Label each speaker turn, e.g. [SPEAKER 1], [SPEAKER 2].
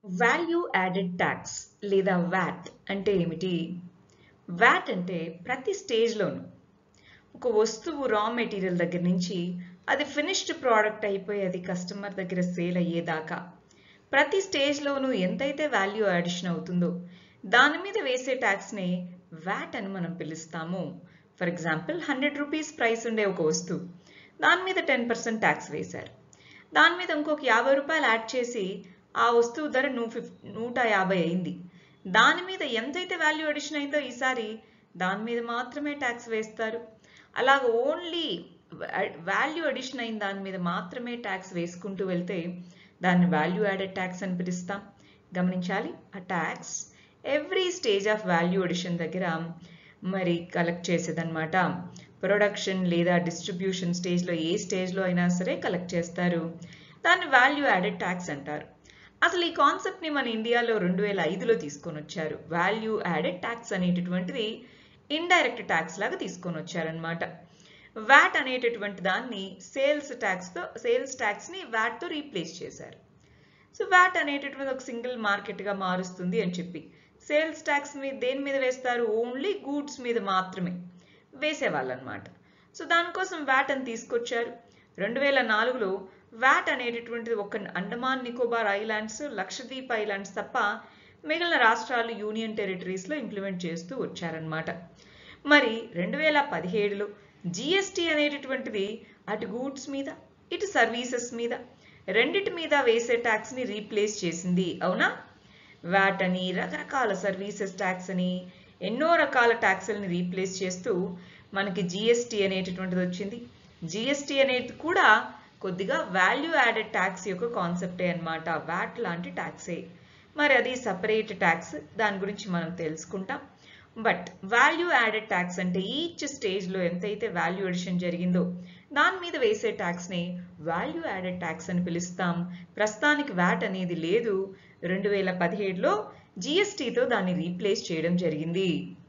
[SPEAKER 1] value added tax లేదా VAT అంటే ఏమిటి వ్యాట్ అంటే ప్రతి స్టేజ్లోనూ ఒక వస్తువు రా మెటీరియల్ దగ్గర నుంచి అది ఫినిష్డ్ ప్రోడక్ట్ అయిపోయి అది కస్టమర్ దగ్గర సేల్ అయ్యేదాకా ప్రతి స్టేజ్లోనూ ఎంతైతే వాల్యూ అడిషన్ అవుతుందో దాని మీద వేసే ట్యాక్స్ని వ్యాట్ అని మనం పిలుస్తాము for example hundred rupees price ఉండే ఒక వస్తువు దాని మీద టెన్ పర్సెంట్ ట్యాక్స్ వేశారు దాని మీద ఇంకొక యాభై రూపాయలు యాడ్ చేసి ఆ వస్తువు ధర నూ ఫిఫ్ నూట యాభై అయింది దాని మీద ఎంతైతే వాల్యూ అడిషన్ అయిందో ఈసారి దాని మీద మాత్రమే ట్యాక్స్ వేస్తారు అలాగ ఓన్లీ వాల్యూ అడిషన్ అయిన దాని మీద మాత్రమే ట్యాక్స్ వేసుకుంటూ వెళ్తే దాన్ని వాల్యూ యాడెడ్ ట్యాక్స్ అని పిలుస్తాం గమనించాలి ఆ tax every stage of value addition దగ్గర మరి కలెక్ట్ చేసేదన్నమాట ప్రొడక్షన్ లేదా డిస్ట్రిబ్యూషన్ స్టేజ్లో ఏ స్టేజ్లో అయినా సరే కలెక్ట్ చేస్తారు దాన్ని వాల్యూ యాడెడ్ ట్యాక్స్ అంటారు అసలు ఈ కాన్సెప్ట్ని మన ఇండియాలో రెండు వేల ఐదులో తీసుకొని వచ్చారు వాల్యూ యాడెడ్ ట్యాక్స్ అనేటటువంటిది ఇండైరెక్ట్ ట్యాక్స్ లాగా తీసుకొని వచ్చారనమాట వ్యాట్ అనేటటువంటి దాన్ని సేల్స్ ట్యాక్స్తో సేల్స్ ట్యాక్స్ని వ్యాట్తో రీప్లేస్ చేశారు సో వ్యాట్ అనేటటువంటి ఒక సింగిల్ మార్కెట్గా మారుస్తుంది అని చెప్పి సేల్స్ ట్యాక్స్ మీద దేని మీద వేస్తారు ఓన్లీ గూడ్స్ మీద మాత్రమే వేసేవాళ్ళు అనమాట సో దానికోసం వ్యాట్ అని తీసుకొచ్చారు రెండు వేల నాలుగులో వ్యాట్ అనేటటువంటిది ఒక అండమాన్ నికోబార్ ఐలాండ్స్ లక్షద్వీప్ ఐలాండ్స్ తప్ప మిగిలిన రాష్ట్రాలు యూనియన్ టెరిటరీస్లో ఇంప్లిమెంట్ చేస్తూ వచ్చారనమాట మరి రెండు వేల పదిహేడులో జిఎస్టీ అనేటటువంటిది అటు గూడ్స్ మీద ఇటు సర్వీసెస్ మీద రెండిటి మీద వేసే ట్యాక్స్ని రీప్లేస్ చేసింది అవునా వ్యాట్ అని రకరకాల సర్వీసెస్ ట్యాక్స్ అని ఎన్నో రకాల ట్యాక్స్లని రీప్లేస్ చేస్తూ మనకి జిఎస్టీ అనేటటువంటిది వచ్చింది జిఎస్టీ అనేది కూడా కొద్దిగా వాల్యూ యాడెడ్ ట్యాక్స్ యొక్క కాన్సెప్టే అనమాట వ్యాట్ లాంటి ట్యాక్సే మరి అది సపరేట్ ట్యాక్స్ దాని గురించి మనం తెలుసుకుంటాం బట్ వాల్యూ యాడెడ్ ట్యాక్స్ అంటే ఈచ్ స్టేజ్లో ఎంతైతే వాల్యూ అడిషన్ జరిగిందో దాని మీద వేసే ట్యాక్స్ని వాల్యూ యాడెడ్ ట్యాక్స్ అని పిలుస్తాం ప్రస్తుతానికి వ్యాట్ అనేది లేదు రెండు వేల పదిహేడులో జిఎస్టీతో దాన్ని రీప్లేస్ చేయడం జరిగింది